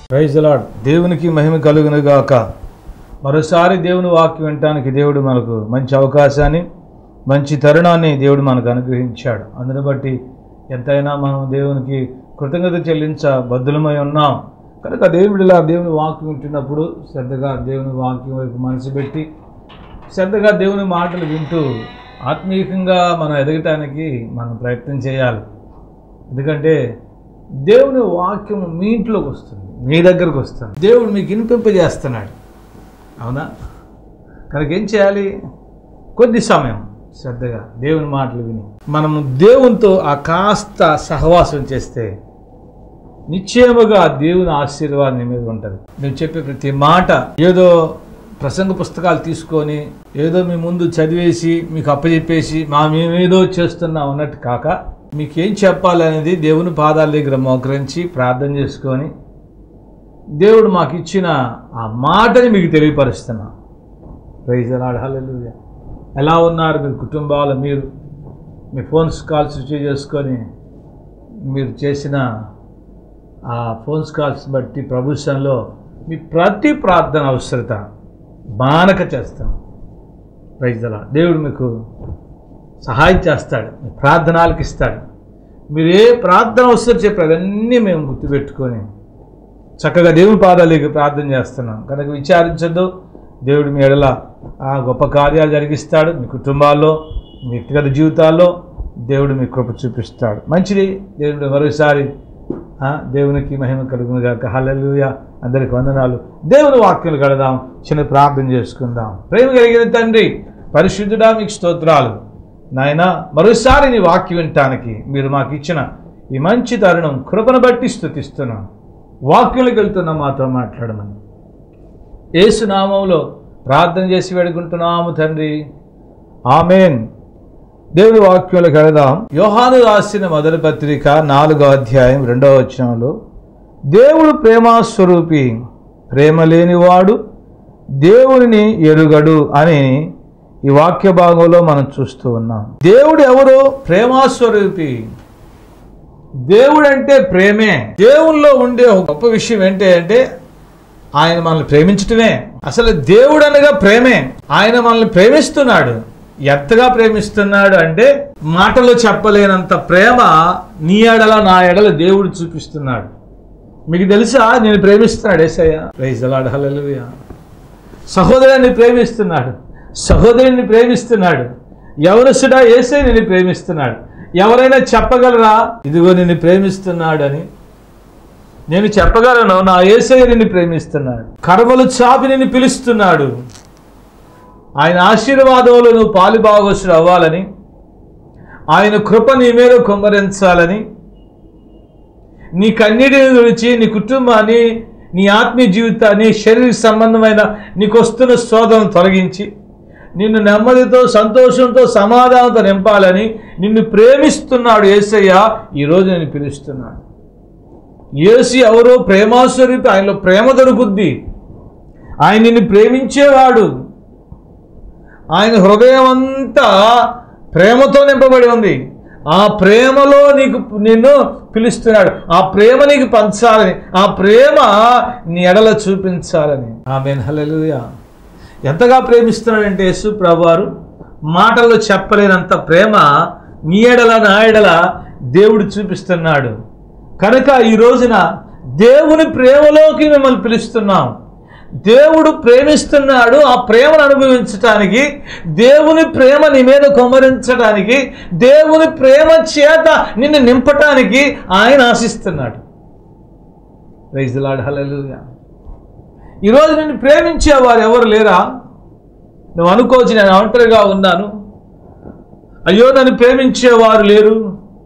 Praise lord దేవునికి మహిమ కలుగును గాక మరోసారి దేవుని వాక్యం వినటానికి దేవుడు మనకు మంచి అవకాశాన్ని మంచి తరుణాన్ని దేవుడు మనకు అనుగ్రహించాడు అందుని బట్టి ఎంతైనా మనం దేవునికి కృతజ్ఞత చెల్లించ బద్దులమై ఉన్నాం కనుక దేవుడిలా దేవుని వాక్యం వింటున్నప్పుడు శ్రద్ధగా దేవుని వాక్యం వైపు మనసు పెట్టి శ్రద్ధగా దేవుని మాటలు వింటూ ఆత్మీయంగా మనం ఎదగటానికి మనం ప్రయత్నం చేయాలి ఎందుకంటే దేవుని వాక్యం మీ ఇంట్లోకి వస్తుంది మీ దగ్గరకు వస్తుంది దేవుడు మీకు వినిపింపజేస్తున్నాడు అవునా కనుక ఏం చేయాలి కొద్ది సమయం శ్రద్ధగా దేవుని మాటలు విని మనము దేవునితో ఆ కాస్త సహవాసం చేస్తే నిశ్చయముగా దేవుని ఆశీర్వాదం నీ మీద ఉంటుంది మేము చెప్పే ప్రతి మాట ఏదో ప్రసంగ పుస్తకాలు తీసుకొని ఏదో మీ ముందు చదివేసి మీకు అప్పచెప్పేసి మా మేమేదో చేస్తున్నాం అన్నట్టు కాక మీకేం చెప్పాలనేది దేవుని పాదాల దగ్గర మోకరించి ప్రార్థన చేసుకొని దేవుడు మాకు ఇచ్చిన ఆ మాటని మీకు తెలియపరుస్తున్నా ప్రైజ్ హల్లెలూయా ఎలా ఉన్నారు మీరు కుటుంబాలు మీరు మీ ఫోన్స్ కాల్స్ రిసీవ్ చేసుకొని మీరు చేసిన ఆ ఫోన్స్ కాల్స్ బట్టి ప్రభుత్వంలో మీ ప్రతి ప్రార్థన అవసరత మానక చేస్తాం ప్రైజ్లా దేవుడు మీకు సహాయం చేస్తాడు మీ ప్రార్థనలకు ఇస్తాడు మీరు ఏ ప్రార్థన అవసరం చెప్పారు అవన్నీ మేము గుర్తుపెట్టుకొని చక్కగా దేవుని పాదాలకి ప్రార్థన చేస్తున్నాం కనుక విచారించద్దు దేవుడు మీ ఎడల ఆ గొప్ప కార్యాలు జరిగిస్తాడు మీ కుటుంబాల్లో మీ వ్యక్తిగత జీవితాల్లో దేవుడు మీ కృప చూపిస్తాడు మంచిది దేవుడు మరోసారి ఆ, దేవునికి మహిమ కలుగును గాక హల్లెలూయ అందరికి వందనాలు దేవుని వాక్యాలు కడదాం చిన్న ప్రార్థన చేసుకుందాం ప్రేమ కలిగిన తండ్రి పరిశుద్ధుడా మీకు స్తోత్రాలు నాయన మరోసారి నీ వాక్యం వినటానికి మీరు మాకు ఇచ్చిన ఈ మంచి తరుణం కృపను బట్టి స్థుతిస్తున్నాం వాక్యులకు వెళ్తున్న మాతో మాట్లాడమని ఏసునామంలో ప్రార్థన చేసి వేడుకుంటున్నాము తండ్రి ఆమెన్ దేవుని వాక్యంలోకి వెళదాం యోహాను రాసిన మొదటి పత్రిక నాలుగో అధ్యాయం రెండవ వచనంలో దేవుడు ప్రేమాస్వరూపి ప్రేమ లేనివాడు దేవుడిని ఎరుగడు అని ఈ వాక్య భాగంలో మనం చూస్తూ ఉన్నాం దేవుడు ఎవరు ప్రేమాస్వరూపి దేవుడు అంటే ప్రేమే దేవుల్లో ఉండే ఒక గొప్ప విషయం ఏంటి అంటే ఆయన మనల్ని ప్రేమించటమే అసలు దేవుడు అనగా ప్రేమే ఆయన మనల్ని ప్రేమిస్తున్నాడు ఎంతగా ప్రేమిస్తున్నాడు అంటే మాటలో చెప్పలేనంత ప్రేమ నీ ఎడల నా ఎడల దేవుడు చూపిస్తున్నాడు మీకు తెలుసా నేను ప్రేమిస్తున్నాడు ఏసయ్య ప్రైజలాడు హల్లెలూయా సహోదరుని ప్రేమిస్తున్నాడు సహోదరుని ప్రేమిస్తున్నాడు ఎవరసుడా ఏసై నేను ప్రేమిస్తున్నాడు ఎవరైనా చెప్పగలరా ఇదిగో నిన్ను ప్రేమిస్తున్నాడు అని నేను చెప్పగలను నా ఏసయ్య నిన్ను ప్రేమిస్తున్నాడు కర్మలు చాపి నిన్ను పిలుస్తున్నాడు ఆయన ఆశీర్వాదంలో నువ్వు పాలుభాగస్సుడు అవ్వాలని ఆయన కృప నీ మీద కుమ్మరించాలని నీ కన్నీటిని తుడిచి నీ కుటుంబాన్ని నీ ఆత్మీయ జీవితాన్ని శరీర సంబంధమైన నీకు వస్తున్న శోధనను తొలగించి నిన్ను నెమ్మదితో సంతోషంతో సమాధానంతో నింపాలని నిన్ను ప్రేమిస్తున్నాడు ఏసయ్య ఈరోజు నేను పిలుస్తున్నాడు ఏసి ఎవరో ప్రేమాస్వరూపి ఆయనలో ప్రేమ దొరుకుద్ది ఆయన నిన్ను ప్రేమించేవాడు ఆయన హృదయం అంతా ప్రేమతో నింపబడి ఉంది ఆ ప్రేమలో నీకు నిన్ను పిలుస్తున్నాడు ఆ ప్రేమ నీకు పంచాలని ఆ ప్రేమ నీ ఎడల చూపించాలని ఆమె హల్లెలూయా ఎంతగా ప్రేమిస్తున్నాడంటే యేసు ప్రభువారు మాటల్లో చెప్పలేనంత ప్రేమ నీ ఎడల నా ఎడల దేవుడు చూపిస్తున్నాడు కనుక ఈ రోజున దేవుని ప్రేమలోకి మిమ్మల్ని పిలుస్తున్నాం దేవుడు ప్రేమిస్తున్నాడు ఆ ప్రేమను అనుభవించటానికి దేవుని ప్రేమ నీ మీద కుమరించడానికి దేవుని ప్రేమ చేత నిన్ను నింపటానికి ఆయన ఆశిస్తున్నాడు రైజులాడ్ హల్లెలూయా ఈరోజు నిన్ను ప్రేమించేవారు ఎవరు లేరా నువ్వు అనుకోవచ్చు నేను ఒంటరిగా ఉన్నాను అయ్యో నన్ను ప్రేమించేవారు లేరు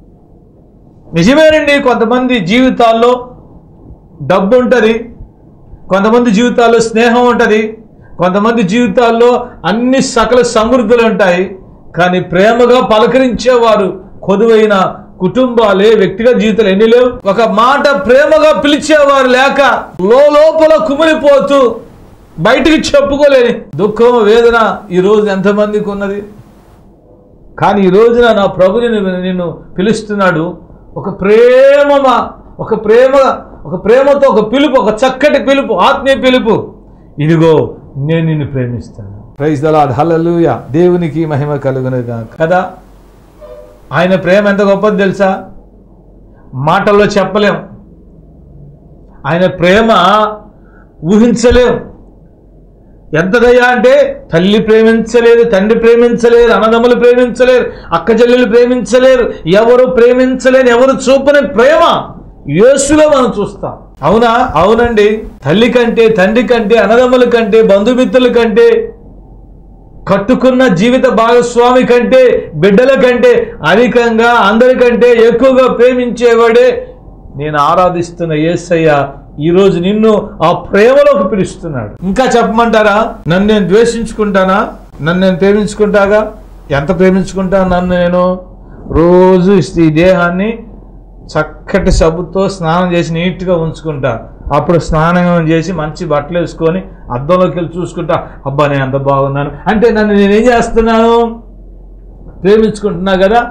నిజమేనండి కొంతమంది జీవితాల్లో డబ్బు ఉంటుంది కొంతమంది జీవితాల్లో స్నేహం ఉంటుంది కొంతమంది జీవితాల్లో అన్ని సకల సమృద్ధులు ఉంటాయి కానీ ప్రేమగా పలకరించేవారు కొదువైన కుటుంబాలే వ్యక్తిగత జీవితాలు ఎన్ని లేవు ఒక మాట ప్రేమగా పిలిచేవారు లేక లోపల కుమిలిపోతూ బయటికి చెప్పుకోలేని దుఃఖం వేదన ఈ రోజు ఎంతమందికి ఉన్నది కానీ ఈ రోజున నా ప్రభు నిన్ను నిన్ను పిలుస్తున్నాడు ఒక ప్రేమ ఒక ప్రేమ ఒక ప్రేమతో ఒక పిలుపు ఒక చక్కటి పిలుపు ఆత్మీయ పిలుపు ఇదిగో నేను నిన్ను ప్రేమిస్తాను ప్రైజ్ దలాడ్ హల్లెలూయ దేవునికి మహిమ కలుగునుగా కదా ఆయన ప్రేమ ఎంత గొప్పది తెలుసా మాటల్లో చెప్పలేం ఆయన ప్రేమ ఊహించలేం ఎంతదయ్యా అంటే తల్లి ప్రేమించలేదు తండ్రి ప్రేమించలేరు అన్నదమ్ములు ప్రేమించలేరు అక్క చెల్లెలు ప్రేమించలేరు ఎవరు ప్రేమించలేరు ఎవరు చూపని ప్రేమ యేసులో మనం చూస్తాం అవునా అవునండి తల్లి కంటే తండ్రి కంటే అన్నదమ్ముల కంటే బంధుమిత్రుల కంటే కట్టుకున్న జీవిత భాగస్వామి కంటే బిడ్డల కంటే అధికంగా అందరికంటే ఎక్కువగా ప్రేమించేవాడే నేను ఆరాధిస్తున్న యేసయ్య ఈరోజు నిన్ను ఆ ప్రేమలోకి పిలుస్తున్నాడు ఇంకా చెప్పమంటారా నన్ను నేను ద్వేషించుకుంటానా నన్ను నేను ప్రేమించుకుంటాగా ఎంత ప్రేమించుకుంటాను నన్ను నేను రోజు ఈ దేహాన్ని చక్కటి సబ్బుతో స్నానం చేసి నీట్గా ఉంచుకుంటా అప్పుడు స్నానం చేసి మంచి బట్టలు వేసుకొని అద్దంలోకి వెళ్ళి చూసుకుంటా అబ్బా నేను ఎంత బాగున్నాను అంటే నన్ను నేనేం చేస్తున్నాను ప్రేమించుకుంటున్నా కదా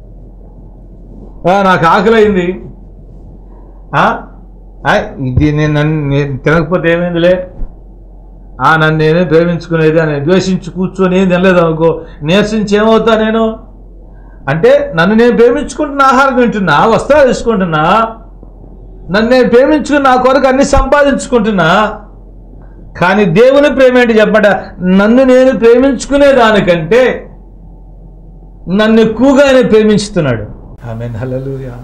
ఆ, నాకు ఆకలైంది ఆ? ఆ, ఇది నేను నన్ను నేను తినకపోతే ఏమైందిలే ఆ నన్ను నేనే ప్రేమించుకునేది అని ద్వేషించి కూర్చొని ఏం తినలేదు అనుకో నీరసించి ఏమవుతా నేను అంటే నన్ను నేను ప్రేమించుకుంటున్న ఆహారం తింటున్నా వస్త్రాలు తీసుకుంటున్నా నన్ను నేను ప్రేమించుకుని నా కొరకు అన్ని సంపాదించుకుంటున్నా కానీ దేవుని ప్రేమ ఏంటి చెప్పట నన్ను నేను ప్రేమించుకునే దానికంటే నన్ను ఎక్కువగా ఆయన ప్రేమించుతున్నాడు ఆమె హల్లెలూయా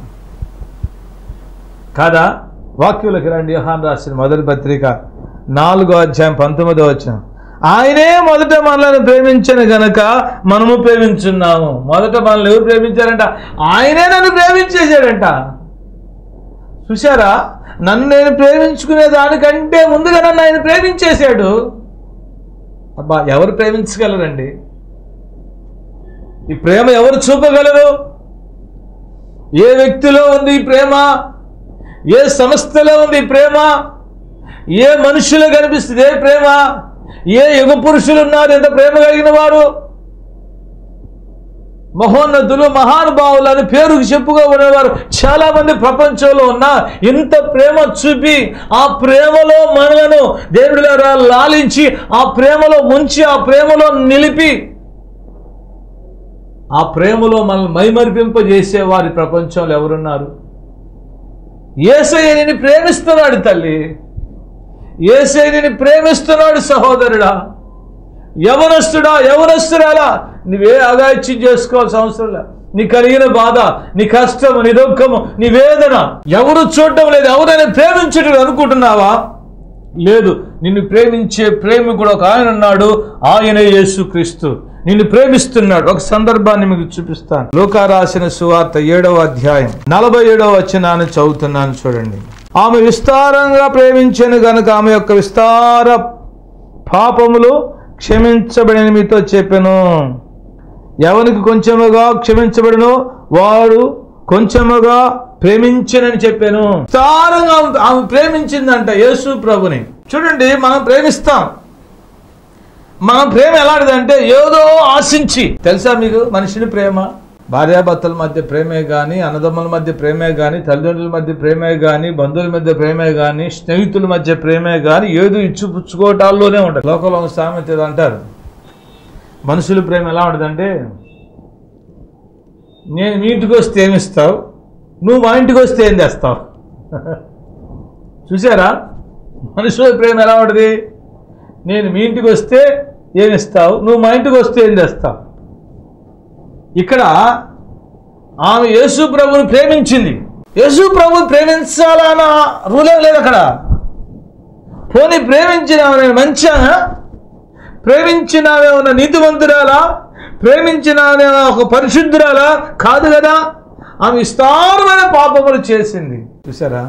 కాదా వాక్యులకి రండి యోహాన్ రాసిన మొదటి పత్రిక నాలుగో అధ్యాయం పంతొమ్మిదో వచ్చిన ఆయనే మొదట మనల్ని ప్రేమించను గనక మనము ప్రేమించున్నాము మొదట మనల్ని ఎవరు ప్రేమించారంట ఆయనే నన్ను ప్రేమించేశాడంట చూసారా నన్ను నేను ప్రేమించుకునే దానికంటే ముందుగా నన్ను ఆయన ప్రేమించేశాడు అబ్బా ఎవరు ప్రేమించగలరండి ఈ ప్రేమ ఎవరు చూపగలరు ఏ వ్యక్తిలో ఉంది ఈ ప్రేమ ఏ సంస్థలో ఉంది ఈ ప్రేమ ఏ మనుషులు కనిపిస్తుంది ఏ ప్రేమ ఏ యుగ పురుషులు ఉన్నారు ఎంత ప్రేమ కలిగిన వారు మహోన్నతులు మహానుభావులు అని పేరుకు చెప్పుగా ఉండేవారు చాలా మంది ప్రపంచంలో ఉన్న ఇంత ప్రేమ చూపి ఆ ప్రేమలో మనలను దేవుడిలారా లాలించి ఆ ప్రేమలో ముంచి ఆ ప్రేమలో నిలిపి ఆ ప్రేమలో మనల్ని మైమరిపింపజేసే వారి ప్రపంచంలో ఎవరున్నారు ఏసయ్యని ప్రేమిస్తున్నాడు తల్లి ఏసైని ప్రేమిస్తున్నాడు సహోదరుడా యవనస్తుడా యవనస్తురాలా నువ్వే అగాయిత్యం చేసుకోవాల్సిన అవసరం లే నీ కలిగిన బాధ నీ కష్టము నీ దుఃఖము నీ వేదన ఎవరు చూడటం లేదు ఎవరైనా ప్రేమించడం అనుకుంటున్నావా లేదు నిన్ను ప్రేమించే ప్రేమికుడు ఒక ఆయన ఉన్నాడు ఆయనే యేసుక్రీస్తు నిన్ను ప్రేమిస్తున్నాడు ఒక సందర్భాన్ని మీకు చూపిస్తాను లోకా రాసిన సువార్త ఏడవ అధ్యాయం నలభై ఏడవ వచనాన్ని చదువుతున్నాను చూడండి ఆమె విస్తారంగా ప్రేమించను గనుక ఆమె యొక్క విస్తార పాపములు క్షమించబడిన మీతో చెప్పాను ఎవరికి కొంచెముగా క్షమించబడును వాడు కొంచెముగా ప్రేమించనని చెప్పాను విస్తారంగా ఆమె- ఆమె ప్రేమించిందంట యేసు ప్రభుని చూడండి మనం ప్రేమిస్తాం మన ప్రేమ ఎలాంటిదంటే ఏదో ఆశించి తెలుసా మీకు మనిషిని ప్రేమ భార్యాభర్తల మధ్య ప్రేమే కానీ అన్నదమ్ముల మధ్య ప్రేమే కానీ తల్లిదండ్రుల మధ్య ప్రేమే కానీ బంధువుల మధ్య ప్రేమే కానీ స్నేహితుల మధ్య ప్రేమే కానీ ఏదో ఇచ్చిపుచ్చుకోవటాల్లోనే ఉంటుంది లోకంలో ఒక సామెత ఏదో అంటారు మనుషుల ప్రేమ ఎలా ఉంటుందంటే నేను మీ ఇంటికి వస్తే ఏమి ఇస్తావు నువ్వు మా ఇంటికి వస్తే ఏం తెస్తావు చూసారా మనుషుల ప్రేమ ఎలా ఉంటుంది నేను మీ ఇంటికి వస్తే ఏమి ఇస్తావు నువ్వు మా ఇంటికి వస్తే ఏం తెస్తావు ఇక్కడ ఆమె యేసు ప్రభుని ప్రేమించింది యేసు ప్రభుని ప్రేమించాలన్న రూలే లేదు అక్కడ పోనీ ప్రేమించిన ఆమె మంచానా ప్రేమించిన ఆమె ఉన్న నీతివంతురాలా ప్రేమించిన ఆమె ఒక పరిశుద్ధురాలా కాదు కదా ఆమె విస్తారమైన పాపములు చేసింది చూసారా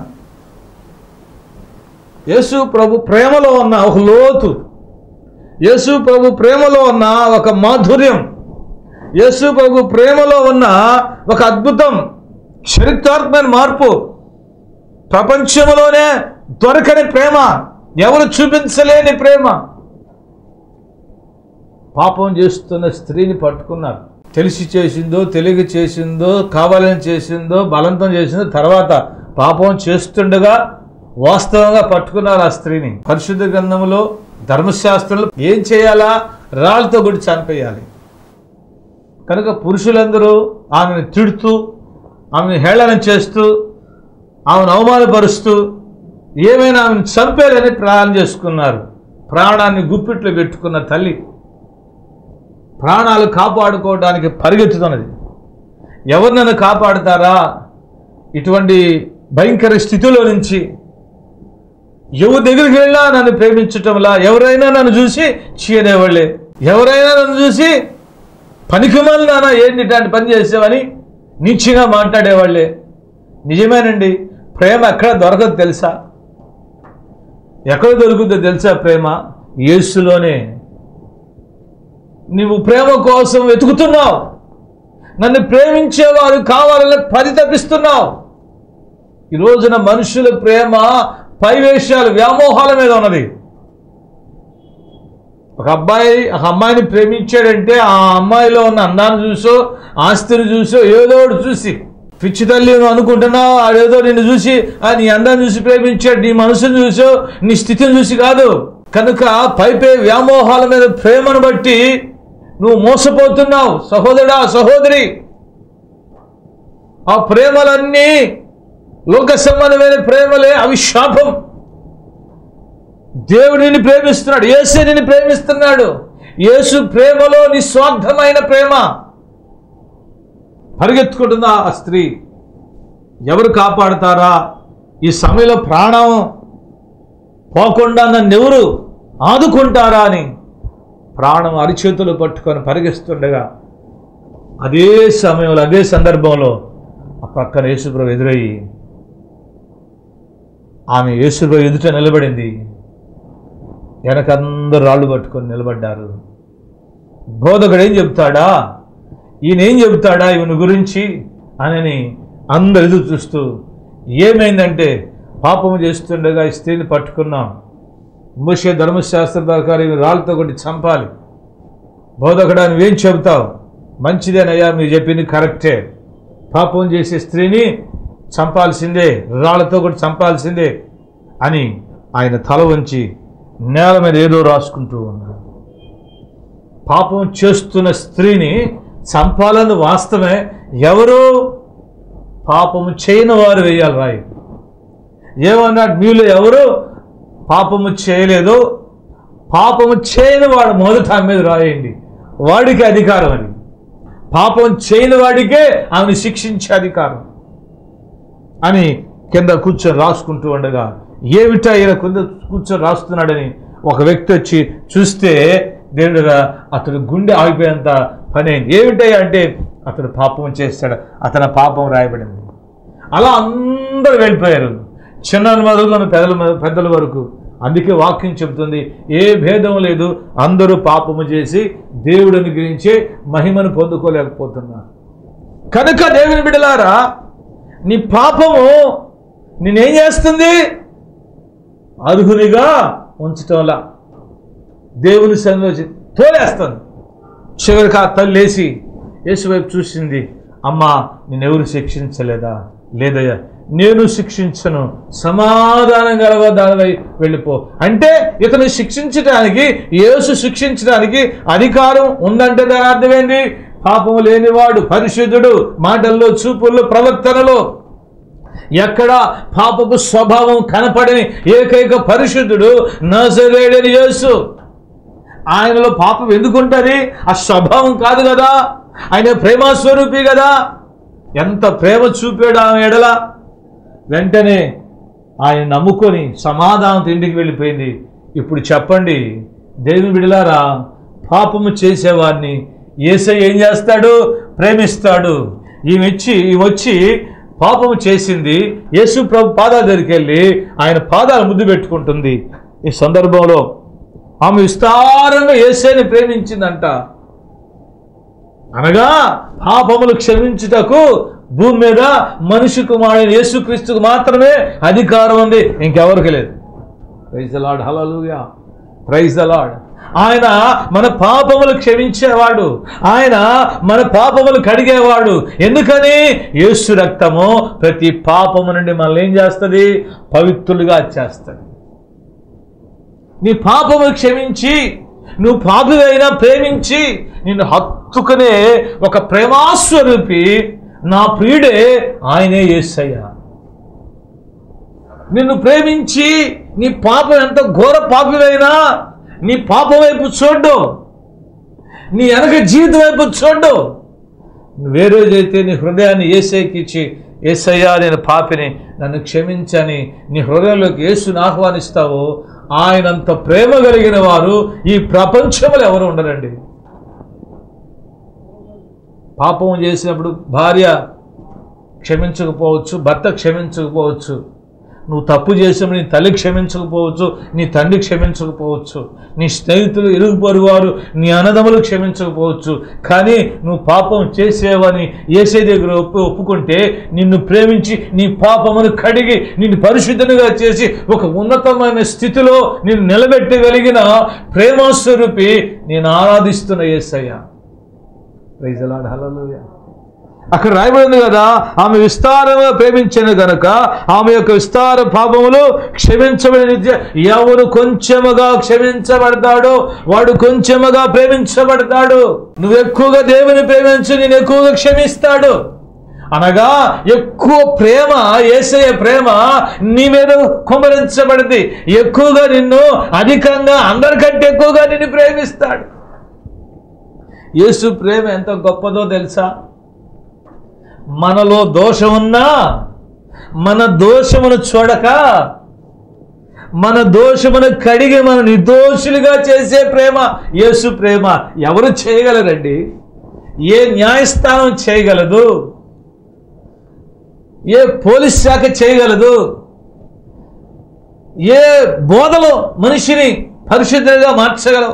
యేసు ప్రభు ప్రేమలో ఉన్న ఒక లోతు యేసు ప్రభు ప్రేమలో ఉన్న ఒక మాధుర్యం యేసు ప్రభు ప్రేమలో ఉన్న ఒక అద్భుతం చరిత్రాత్మక మార్పు ప్రపంచంలోనే దొరకని ప్రేమ ఎవరు చూపించలేని ప్రేమ పాపం చేస్తున్న స్త్రీని పట్టుకున్నారు తెలిసి చేసిందో తెలియక చేసిందో కావాలని చేసిందో బలవంతం చేసిందో తర్వాత పాపం చేస్తుండగా వాస్తవంగా పట్టుకున్నారు ఆ స్త్రీని పరిశుద్ధ గ్రంథంలో ధర్మశాస్త్రంలో ఏం చేయాలా రాళ్ళతో గుడి చంపేయాలి కనుక పురుషులందరూ ఆమెను తిడుతూ ఆమెను హేళన చేస్తూ ఆమెను అవమానపరుస్తూ ఏమైనా ఆమెను చంపేయాలని ప్రాణం చేసుకున్నారు ప్రాణాన్ని గుప్పిట్లో పెట్టుకున్న తల్లి ప్రాణాలు కాపాడుకోవడానికి పరిగెత్తుతున్నది ఎవరు నన్ను కాపాడుతారా ఇటువంటి భయంకర స్థితిలో నుంచి ఎవరి దగ్గరికి వెళ్ళినా నన్ను ప్రేమించటంలా ఎవరైనా నన్ను చూసి చీనేవాళ్ళే ఎవరైనా నన్ను చూసి పనికిమాలి నాన్న ఏంటి ఇట్లాంటి పని చేసావని నీచిగా మాట్లాడేవాళ్ళే నిజమేనండి ప్రేమ ఎక్కడ దొరకదు తెలుసా ఎక్కడ దొరుకుతుందో తెలుసా ప్రేమ యేసులోనే నీవు ప్రేమ కోసం వెతుకుతున్నావు నన్ను ప్రేమించేవారు కావాలని పరితపిస్తున్నావు ఈ రోజున మనుషుల ప్రేమ పైవేషాలు వ్యామోహాల మీద ఉన్నది ఒక అబ్బాయి ఒక అమ్మాయిని ప్రేమించాడంటే ఆ అమ్మాయిలో ఉన్న అందాన్ని చూసో ఆస్తిని చూసో ఏదో ఒకటి చూసి పిచ్చి తల్లి నువ్వు అనుకుంటున్నావు ఆడేదో నిన్ను చూసి ఆ నీ అందాన్ని చూసి ప్రేమించాడు నీ మనసును చూసో నీ స్థితిని చూసి కాదు కనుక పైపే వ్యామోహాల మీద ప్రేమను బట్టి నువ్వు మోసపోతున్నావు సహోదరా సహోదరి ఆ ప్రేమలన్నీ లోక సంబంధమైన ప్రేమలే అవి శాపం దేవుడు నిన్ను ప్రేమిస్తున్నాడు యేసు నిన్ను ప్రేమిస్తున్నాడు యేసు ప్రేమలో నిస్వార్థమైన ప్రేమ పరిగెత్తుకుంటుందా ఆ స్త్రీ ఎవరు కాపాడుతారా ఈ సమయంలో ప్రాణం పోకుండా నన్ను ఎవరు ఆదుకుంటారా అని ప్రాణం అరిచేతులు పట్టుకొని పరిగెస్తుండగా అదే సమయంలో అదే సందర్భంలో ఆ పక్కన యేసుప్రభు ఎదురయ్యి ఆమె యేసుప్రభు ఎదుట నిలబడింది వెనకందరూ రాళ్ళు పట్టుకొని నిలబడ్డారు బోధకుడు ఏం చెప్తాడా ఈయన ఏం చెబుతాడా ఈయన గురించి అని అందరు ఎదురు చూస్తూ ఏమైందంటే పాపము చేస్తుండగా ఈ స్త్రీని పట్టుకున్నాం మోషే ధర్మశాస్త్ర ప్రకారం ఈమె రాళ్ళతో కొట్టి చంపాలి బోధకుడా నువ్వేం చెబుతావు మంచిదేనయ్యా మీరు చెప్పింది కరెక్టే పాపం చేసే స్త్రీని చంపాల్సిందే రాళ్ళతో కొట్టి చంపాల్సిందే అని ఆయన తల వంచి నేల మీద ఏదో రాసుకుంటూ ఉన్నాడు పాపం చేస్తున్న స్త్రీని చంపాలని వాస్తవమే ఎవరు పాపము చేయని వారు వేయాలి రాయి ఏమన్నాడు మీలో ఎవరు పాపము చేయలేదు పాపము చేయని వాడు మొదట ఆమె మీద రాయండి వాడికి అధికారం అని పాపం చేయని వాడికే ఆమెను శిక్షించే అధికారం అని కింద కూర్చొని రాసుకుంటూ ఉండగా ఏమిటా ఈయన కింద కూర్చొని రాస్తున్నాడని ఒక వ్యక్తి వచ్చి చూస్తే దేవుడుగా అతడు గుండె ఆగిపోయేంత పని అయింది ఏమిటయ్యా అంటే అతడు పాపం చేస్తాడు అతని పాపం రాయబడింది అలా అందరూ వెళ్ళిపోయారు చిన్న మొదలుకొని పెద్దల పెద్దల వరకు అందుకే వాక్యం చెబుతుంది ఏ భేదం లేదు అందరూ పాపము చేసి దేవుడిని గురించి మహిమను పొందుకోలేకపోతున్నారు కనుక దేవుని బిడలారా నీ పాపము నేనేం చేస్తుంది అర్హునిగా ఉంచటంలా దేవుని సన్నిధి తోలేస్తుంది చివరికి ఆ తల్లి లేచి యేసు వైపు చూసింది అమ్మా నేనెవరు శిక్షించలేదా లేదయ్యా నేను శిక్షించను సమాధానం గలవ దానివై వెళ్ళిపో అంటే ఇతను శిక్షించడానికి యేసు శిక్షించడానికి అధికారం ఉందంటే దాని అర్థమైంది పాపం లేనివాడు పరిశుద్ధుడు మాటల్లో చూపుల్లో ప్రవర్తనలో ఎక్కడ పాపపు స్వభావం కనపడని ఏకైక పరిశుద్ధుడు నజరేడని యేసు ఆయనలో పాపం ఎందుకుంటుంది ఆ స్వభావం కాదు కదా ఆయన ప్రేమస్వరూపి కదా ఎంత ప్రేమ చూపాడు ఆమె ఎడల వెంటనే ఆయన నమ్ముకొని సమాధానం ఇంటికి వెళ్ళిపోయింది ఇప్పుడు చెప్పండి దేవుని బిడలారా పాపము చేసేవాడిని ఏసై ఏం చేస్తాడు ప్రేమిస్తాడు ఈమె వచ్చి ఈమె వచ్చి పాపము చేసింది యేసు ప్రభు పాదాల దగ్గరికి వెళ్ళి ఆయన పాదాలు ముద్దు పెట్టుకుంటుంది ఈ సందర్భంలో ఆమె విస్తారంగా ఏసైని ప్రేమించిందంట అనగా పాపములు క్షమించుటకు భూమి మీద మనిషి కుమారుడు యేసుక్రీస్తుకు మాత్రమే అధికారం ఉంది ఇంకెవరికి లేదు ప్రైజ్ ద లాడ్ హలలుగా ప్రైజ్ ద లాడ్ ఆయన మన పాపములు క్షమించేవాడు ఆయన మన పాపములు కడిగేవాడు ఎందుకని యేసు రక్తము ప్రతి పాపము నుండి మనల్ని ఏం చేస్తుంది పవిత్రులుగా చేస్తుంది నీ పాపములు క్షమించి నువ్వు పాపివైనా ప్రేమించి నిన్ను హత్తుకునే ఒక ప్రేమాస్వరూపి నా ప్రియుడే ఆయనే యేసయ్య నిన్ను ప్రేమించి నీ పాపం ఎంత ఘోర పాపివైనా నీ పాపం వైపు చూడ్డు నీ వెనక జీవితం వైపు చూడ్డు వేరే అయితే నీ హృదయాన్ని ఏసైకి ఇచ్చి ఏసయ్యా నేను పాపిని నన్ను క్షమించని నీ హృదయంలోకి యేసుని ఆహ్వానిస్తావో ఆయనంత ప్రేమ కలిగిన వారు ఈ ప్రపంచంలో ఎవరు ఉండరండి పాపం చేసినప్పుడు భార్య క్షమించకపోవచ్చు భర్త క్షమించకపోవచ్చు నువ్వు తప్పు చేసినప్పుడు నీ తల్లి క్షమించకపోవచ్చు నీ తండ్రి క్షమించకపోవచ్చు నీ స్నేహితులు ఇరుగు పొరుగువారు నీ అన్నదమ్ములు క్షమించకపోవచ్చు కానీ నువ్వు పాపం చేసేవని ఏసే దగ్గర ఒప్పు ఒప్పుకుంటే నిన్ను ప్రేమించి నీ పాపమును కడిగి నిన్ను పరిశుద్ధునిగా చేసి ఒక ఉన్నతమైన స్థితిలో నిన్ను నిలబెట్టగలిగిన ప్రేమాస్వరూపి నేను ఆరాధిస్తున్న ఏసయ్య ప్రైజ్ అలాడ్ హల్లెలూయా అక్కడ రాయబడింది కదా ఆమె విస్తారంగా ప్రేమించను గనక ఆమె యొక్క విస్తార పాపములు క్షమించబడిన ఎవరు కొంచెముగా క్షమించబడతాడో వాడు కొంచెముగా ప్రేమించబడతాడు నువ్వు ఎక్కువగా దేవుని ప్రేమించు నేను ఎక్కువగా క్షమిస్తాడు అనగా ఎక్కువ ప్రేమ ఏసయ ప్రేమ నీ మీద కుమరించబడింది ఎక్కువగా నిన్ను అధికంగా అందరికంటే ఎక్కువగా నిన్ను ప్రేమిస్తాడు యేసు ప్రేమ ఎంత గొప్పదో తెలుసా మనలో దోషం ఉన్నా మన దోషమును చూడక మన దోషమును కడిగి మన నిర్దోషులుగా చేసే ప్రేమ యేసు ప్రేమ ఎవరు చేయగలరండి ఏ న్యాయస్థానం చేయగలదు ఏ పోలీస్ శాఖ చేయగలదు ఏ బోధలో మనిషిని పరిశుద్ధంగా మార్చగలవు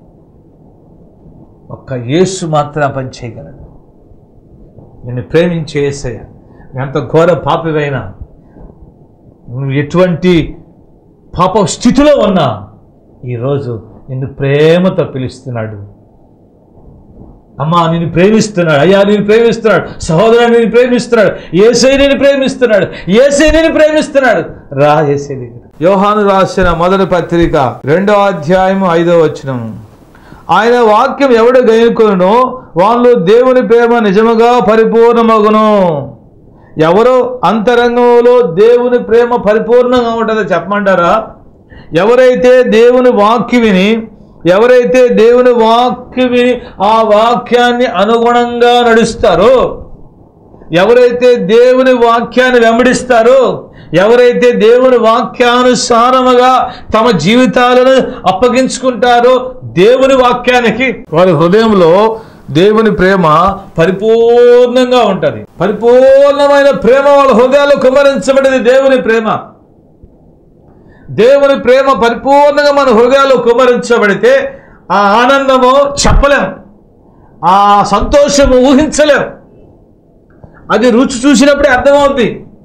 ఒక్క యేసు మాత్రం ఆ పని చేయగలడు నిన్ను ప్రేమించే యేసయ్య ఎంత ఘోర పాపివైనా నువ్వు ఎటువంటి పాప స్థితిలో ఉన్నా ఈరోజు నిన్ను ప్రేమతో పిలుస్తున్నాడు అమ్మా నిన్ను ప్రేమిస్తున్నాడు అయ్యా నేను ప్రేమిస్తున్నాడు సహోదరు నేను ప్రేమిస్తున్నాడు ఏసై నేను ప్రేమిస్తున్నాడు ఏసై నేను ప్రేమిస్తున్నాడు రా ఏసై దగ్గర యోహాను రాసిన మొదటి పత్రిక రెండో అధ్యాయం ఐదో వచనం ఆయన వాక్యం ఎవడు గైనుకొనునో వాళ్ళు దేవుని ప్రేమ నిజముగా పరిపూర్ణమగును ఎవరు అంతరంగంలో దేవుని ప్రేమ పరిపూర్ణంగా ఉంటుందో చెప్పమంటారా ఎవరైతే దేవుని వాక్యం విని ఎవరైతే దేవుని వాక్యం విని ఆ వాక్యాన్ని అనుగుణంగా నడుస్తారో ఎవరైతే దేవుని వాక్యాన్ని వెంబడిస్తారో ఎవరైతే దేవుని వాక్యానుసారముగా తమ జీవితాలను అప్పగించుకుంటారో దేవుని వాక్యానికి వారి హృదయంలో దేవుని ప్రేమ పరిపూర్ణంగా ఉంటుంది పరిపూర్ణమైన ప్రేమ వాళ్ళ హృదయాల్లో కుమరించబడింది దేవుని ప్రేమ దేవుని ప్రేమ పరిపూర్ణంగా మన హృదయాల్లో కుమరించబడితే ఆ ఆనందము చెప్పలేం ఆ సంతోషము ఊహించలేం అది రుచి చూసినప్పుడే అర్థమవుద్ది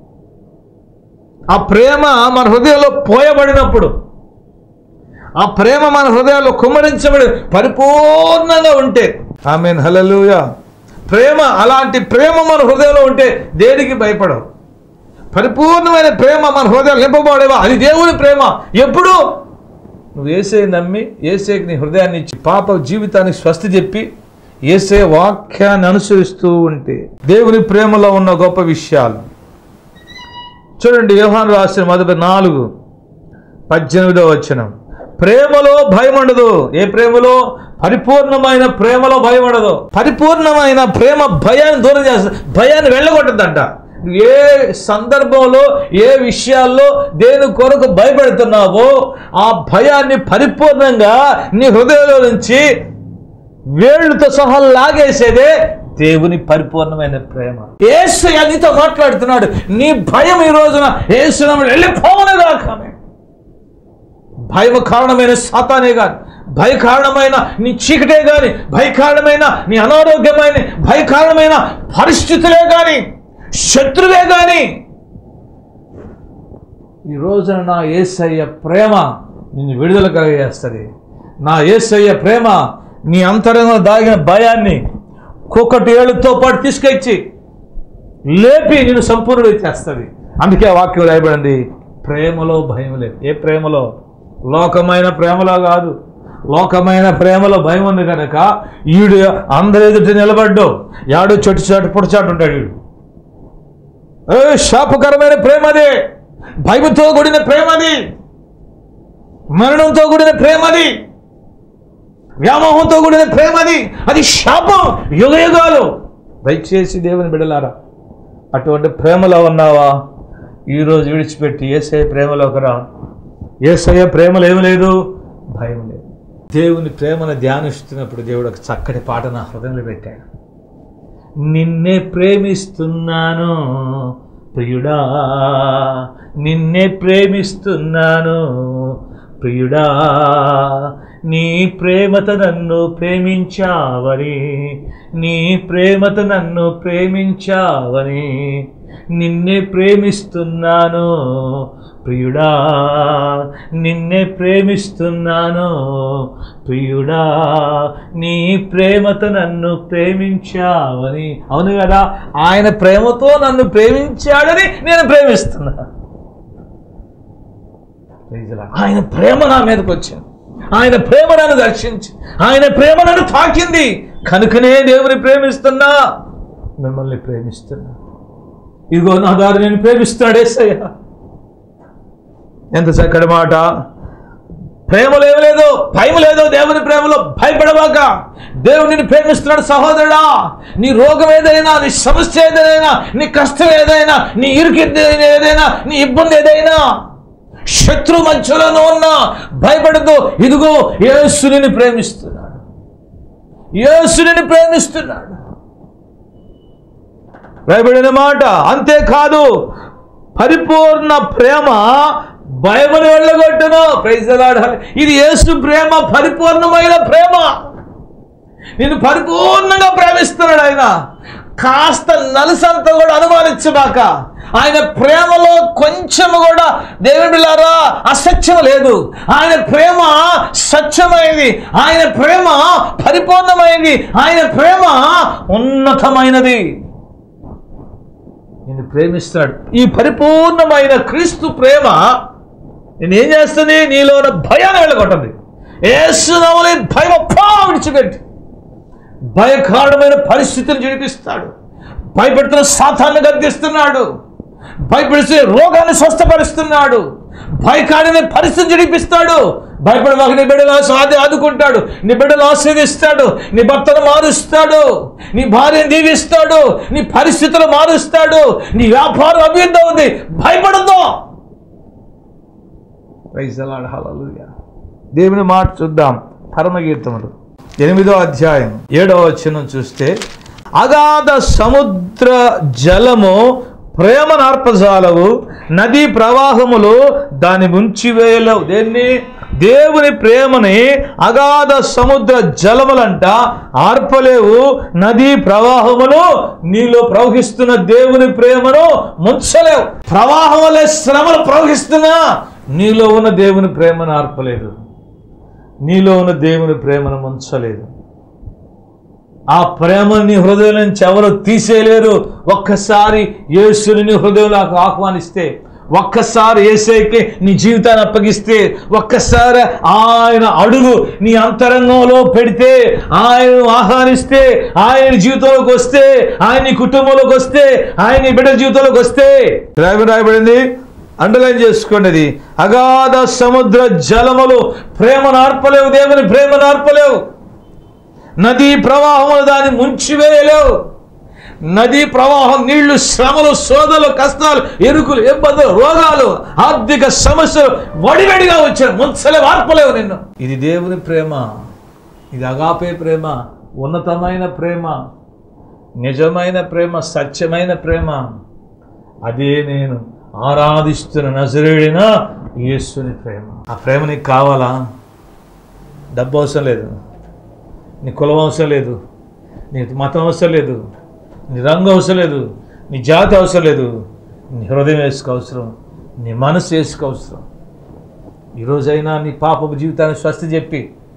ఆ ప్రేమ మన హృదయంలో పోయబడినప్పుడు ఆ ప్రేమ మన హృదయాల్లో కుమ్మరించబడి పరిపూర్ణంగా ఉంటే ఆమె హలలుయ ప్రేమ అలాంటి ప్రేమ మన హృదయంలో ఉంటే దేనికి భయపడవు పరిపూర్ణమైన ప్రేమ మన హృదయాలు నింపబడేవా అది దేవుని ప్రేమ ఎప్పుడు నువ్వు ఏసే నమ్మి ఏసేకి నీ హృదయాన్ని ఇచ్చి పాప జీవితానికి స్వస్తి చెప్పి ఏసే వాక్యాన్ని అనుసరిస్తూ ఉంటే దేవుని ప్రేమలో ఉన్న గొప్ప విషయాలు చూడండి యోహాను రాసిన మొదటి నాలుగు పద్దెనిమిదో వచనం ప్రేమలో భయం ఉండదు ఏ ప్రేమలో పరిపూర్ణమైన ప్రేమలో భయం ఉండదు పరిపూర్ణమైన ప్రేమ భయాన్ని దూరం చేస్తుంది భయాన్ని వెళ్ళగొట్టద్దంట ఏ సందర్భంలో ఏ విషయాల్లో దేని కొరకు భయపడుతున్నావో ఆ భయాన్ని పరిపూర్ణంగా నీ హృదయంలో నుంచి వేళ్ళతో సహా లాగేసేదే దేవుని పరిపూర్ణమైన ప్రేమ ఏసు నీతో మాట్లాడుతున్నాడు నీ భయం ఈ రోజున ఏసునముడు వెళ్ళిపోవనగాక భయం కారణమైన సాతానే కాని భయ కారణమైన నీ చీకటే గాని భయ కారణమైన నీ అనారోగ్యమైన భయ కారణమైన పరిస్థితులే గాని శత్రువే గాని ఈ రోజున నా ఏసయ్య ప్రేమ నిన్ను విడుదల కలిగేస్తుంది నా యేసయ్య ప్రేమ నీ అంతరంగంలో దాగిన భయాన్ని కుక్కటి ఏళ్ళతో పాటు తీసుకొచ్చి లేపి నేను సంపూర్ణ చేస్తుంది అందుకే ఆ వాక్యం రాయబడింది ప్రేమలో భయం లేదు ఏ ప్రేమలో లోకమైన ప్రేమలో కాదు లోకమైన ప్రేమలో భయం ఉంది కనుక ఈడు అందరి ఎదుట నిలబడ్డు యాడు చెట్టు చాటు పొడిచాటు ఉంటాడు వీడు ఏ శాపకరమైన ప్రేమది భయముతో కూడిన ప్రేమది మరణంతో కూడిన ప్రేమది వ్యామోహంతో కూడిన ప్రేమది అది శాపం యుగ యుగాలు దయచేసి దేవుని బిడలారా అటువంటి ప్రేమలో ఉన్నావా ఈరోజు విడిచిపెట్టి ఏసఐ ప్రేమలోకి రా ఏసయ్య ప్రేమలో ఏమి లేదు భయం లేదు దేవుని ప్రేమను ధ్యానిస్తున్నప్పుడు దేవుడు ఒక చక్కటి పాట నా హృదయంలో పెట్టాడు నిన్నే ప్రేమిస్తున్నాను ప్రియుడా నిన్నే ప్రేమిస్తున్నాను ప్రియుడా నీ ప్రేమత నన్ను ప్రేమించావని నీ ప్రేమత నన్ను ప్రేమించావని నిన్నే ప్రేమిస్తున్నాను ప్రియుడా నిన్నే ప్రేమిస్తున్నాను ప్రియుడా నీ ప్రేమతో నన్ను ప్రేమించావని అవును కదా ఆయన ప్రేమతో నన్ను ప్రేమించాడని నేను ప్రేమిస్తున్నా Praise the Lord. ఆయన ప్రేమ నా మీదకి వచ్చింది ఆయన ప్రేమ నన్ను దర్శించి ఆయన ప్రేమ నన్ను తాకింది కనుకనే దేవుని ప్రేమిస్తున్నా మిమ్మల్ని ప్రేమిస్తున్నా ఇదిగో నా దారి నేను ప్రేమిస్తున్నాడు ఏసయ్య ఎంత చక్కటి మాట ప్రేమ లేదు భయం లేదు దేవుని ప్రేమలో భయపడవాక దేవుడు నిన్ను ప్రేమిస్తున్నాడు సహోదరుడా నీ రోగం ఏదైనా నీ సమస్య ఏదైనా నీ కష్టం ఏదైనా నీ ఇరుకు ఏదైనా నీ ఇబ్బంది ఏదైనా శత్రు మధ్యలోనూ ఉన్నా భయపడదు ఇదిగో యేసుని ప్రేమిస్తున్నాడు యేసుని ప్రేమిస్తున్నాడు భయపడిన మాట అంతేకాదు పరిపూర్ణ ప్రేమ భయమును వెళ్ళగొట్టును ప్రైజ్ ఇది యేసు ప్రేమ పరిపూర్ణమైన ప్రేమ నేను పరిపూర్ణంగా ప్రేమిస్తున్నాడు ఆయన కాస్త నలుసంత కూడా అనుమానించబాక ఆయన ప్రేమలో కొంచెం కూడా దేవుని బిళ్ళారా అసత్యం లేదు ఆయన ప్రేమ సత్యమైనది ఆయన ప్రేమ పరిపూర్ణమైనది ఆయన ప్రేమ ఉన్నతమైనది నిన్ను ప్రేమిస్తాడు ఈ పరిపూర్ణమైన క్రీస్తు ప్రేమ నేనేం చేస్తుంది నీలో ఉన్న భయాన్ని వెళ్ళగొట్టండి ఏసునవలి భయం అప్పా విడిచిపెట్టి భయకారణమైన పరిస్థితిని జడిపిస్తాడు భయపెడుతున్న సాతాన్ని గద్దిస్తున్నాడు భయపెడితే రోగాన్ని స్వస్థపరుస్తున్నాడు భయకాడిన పరిస్థితి జడిపిస్తాడు భయపడవాక నీ బిడ్డలు ఆది ఆదుకుంటాడు నీ బిడ్డలు ఆశీర్దిస్తాడు నీ భర్తను మారుస్తాడు నీ భార్యను దీవిస్తాడు నీ పరిస్థితులు మారుస్తాడు నీ వ్యాపారం అభివృద్ధి అవుతుంది భయపడద్దు దేవుని మాట చూద్దాం పరమగీతములు ఎనిమిదో అధ్యాయం ఏడవ వచనం చూస్తే అగాధ సముద్ర జలము ప్రేమ నార్పజాలవు నదీ ప్రవాహములు దాని ముంచివేయలేవు దేన్ని దేవుని ప్రేమని అగాధ సముద్ర జలములంట ఆర్పలేవు నదీ ప్రవాహములు నీలో ప్రవహిస్తున్న దేవుని ప్రేమను ముంచలేవు ప్రవాహం వల్లే శ్రమలు ప్రవహిస్తున్నా నీలో ఉన్న దేవుని ప్రేమను ఆర్పలేదు నీలో ఉన్న దేవుని ప్రేమను ముంచలేదు ఆ ప్రేమని నీ హృదయం నుంచి ఎవరు తీసేయలేరు ఒక్కసారి యేసుని నీ హృదయంలోకి ఆహ్వానిస్తే ఒక్కసారి ఏసైకి నీ జీవితాన్ని అప్పగిస్తే ఒక్కసారి ఆయన అడుగు నీ అంతరంగంలో పెడితే ఆయన ఆహ్వానిస్తే ఆయన జీవితంలోకి వస్తే ఆయన నీ కుటుంబంలోకి వస్తే ఆయన నీ బిడ్డ జీవితంలోకి వస్తే రాయబడి రాయబడింది అండర్లైన్ చేసుకోండి అది అగాధ సముద్ర జలములు ప్రేమ నార్పలేవు దేవుని ప్రేమ నార్పలేవు నదీ ప్రవాహములు దాన్ని ముంచివేయలేవు నదీ ప్రవాహం నీళ్లు శ్రమలు సోదలు కష్టాలు ఎరుకులు ఇబ్బందులు రోగాలు ఆర్థిక సమస్యలు వడివడిగా వచ్చాయి ముంచలే వార్పలేవు నిన్ను ఇది దేవుని ప్రేమ ఇది అగాపే ప్రేమ ఉన్నతమైన ప్రేమ నిజమైన ప్రేమ సత్యమైన ప్రేమ అదే నేను ఆరాధిస్తున్న నజరేడిన యేసుని ప్రేమ ఆ ప్రేమ నీకు కావాలా డబ్బు అవసరం లేదు నీ కులం అవసరం లేదు నీ మతం అవసరం లేదు నీ రంగు అవసరం లేదు నీ జాతి అవసరం లేదు నీ హృదయం వేసుకో అవసరం నీ మనసు వేసుకో అవసరం ఈరోజైనా నీ పాపపు జీవితాన్ని స్వస్తి చెప్పి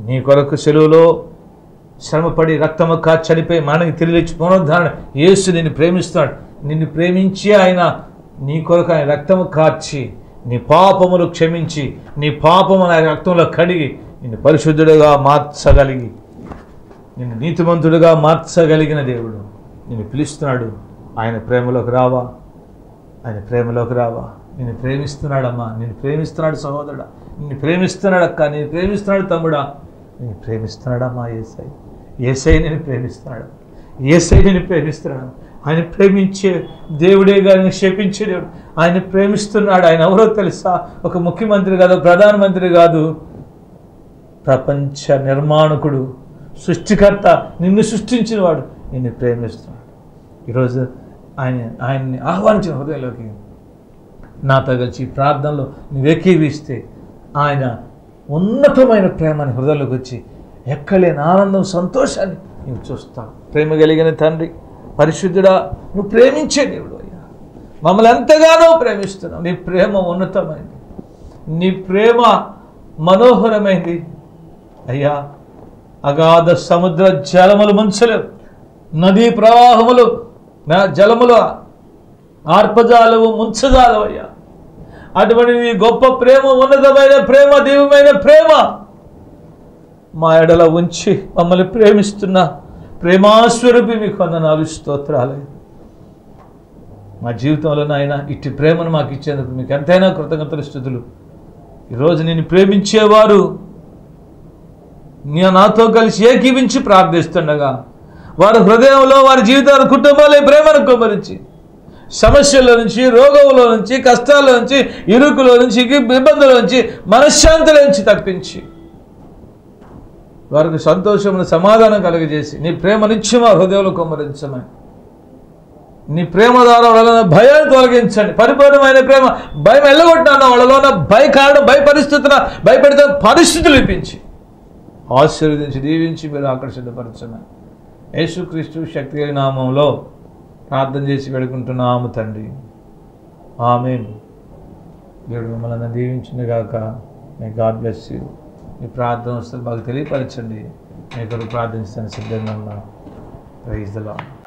నీ కొరకు సెలువులో శ్రమపడి రక్తము కా చనిపోయి మనకి తిరిగి పునరుద్ధరణ యేసు నిన్ను ప్రేమిస్తున్నాడు నిన్ను ప్రేమించి ఆయన నీ కొరకు ఆయన రక్తము కార్చి నీ పాపములు క్షమించి నీ పాపమును ఆయన రక్తంలో కడిగి నిన్ను పరిశుద్ధుడుగా మార్చగలిగి నిన్ను నీతిమంతుడుగా మార్చగలిగిన దేవుడు నిన్ను పిలుస్తున్నాడు ఆయన ప్రేమలోకి రావా ఆయన ప్రేమలోకి రావా నిన్ను ప్రేమిస్తున్నాడమ్మా నిన్ను ప్రేమిస్తున్నాడు సహోదరుడా నిన్ను ప్రేమిస్తున్నాడు అక్క నేను ప్రేమిస్తున్నాడు తమ్ముడా నేను ప్రేమిస్తున్నాడమ్మా ఏసై ఏసై నేను ప్రేమిస్తున్నాడు ఏసై నేను ప్రేమిస్తున్నాడు ఆయన ప్రేమించే దేవుడే గారిని క్షేపించే దేవుడు ఆయన ప్రేమిస్తున్నాడు ఆయన ఎవరో తెలుసా ఒక ముఖ్యమంత్రి కాదు ప్రధానమంత్రి కాదు ప్రపంచ నిర్మాణకుడు సృష్టికర్త నిన్ను సృష్టించినవాడు నిన్ను ప్రేమిస్తున్నాడు ఈరోజు ఆయన ఆయన్ని ఆహ్వానించిన హృదయంలోకి నాతో కలిసి ఈ ప్రార్థనలో నువ్వు ఏకీవిస్తే ఆయన ఉన్నతమైన ప్రేమని హృదయంలోకి వచ్చి ఎక్కలేని ఆనందం సంతోషాన్ని నువ్వు చూస్తావు ప్రేమ కలిగిన తండ్రి పరిశుద్ధుడా నువ్వు ప్రేమించే దేవుడు అయ్యా మమ్మల్ని ఎంతగానో ప్రేమిస్తున్నావు నీ ప్రేమ ఉన్నతమైంది నీ ప్రేమ మనోహరమైంది అయ్యా అగాధ సముద్ర జలములు ముంచలేవు నదీ ప్రవాహములు నా జలములు ఆర్పజాలవు ముంచజాలవు అయ్యా అటువంటి నీ గొప్ప ప్రేమ ఉన్నతమైన ప్రేమ దివ్యమైన ప్రేమ మా ఎడల ఉంచి మమ్మల్ని ప్రేమిస్తున్న ప్రేమాస్వరూపి మీకు వందనాలు స్తోత్రాలు మా జీవితంలో నాయన ఇట్టి ప్రేమను మాకు ఇచ్చేందుకు మీకు ఎంతైనా కృతజ్ఞతలు స్థుతులు ఈరోజు నేను ప్రేమించేవారు నీ నాతో కలిసి ఏకీవించి ప్రార్థిస్తుండగా వారి హృదయంలో వారి జీవితాల కుటుంబాలే ప్రేమను కుమరించి సమస్యల నుంచి రోగంలో నుంచి కష్టాల నుంచి ఇరుకులో నుంచి ఇబ్బందుల నుంచి మనశ్శాంతుల నుంచి తప్పించి వారికి సంతోషమును సమాధానం కలుగజేసి నీ ప్రేమ నిత్యం ఆ హృదయంలో కుమ్మరించమని నీ ప్రేమ ద్వారా వాళ్ళ భయాన్ని తొలగించండి పరిపూర్ణమైన ప్రేమ భయం వెళ్ళగొట్టాను వాళ్ళలో ఉన్న భయ కారణం భయ పరిస్థితుల భయపెడితే పరిస్థితులు ఇప్పించి ఆశీర్వదించి దీవించి మీరు ఆకర్షితపరచమని యేసుక్రీస్తు శక్తి కలిగిన నామంలో ప్రార్థన చేసి పెడుకుంటున్నాము తండ్రి ఆమెన్ దేవుడు మిమ్మల్ని దీవించింది గాక మే గాడ్ బ్లెస్ యూ మీ ప్రార్థన వస్తే మాకు తెలియపరచండి మీ కొరకు ప్రార్థించడానికి సిద్ధంగా ఉన్నా ప్రైజ్ ద లాడ్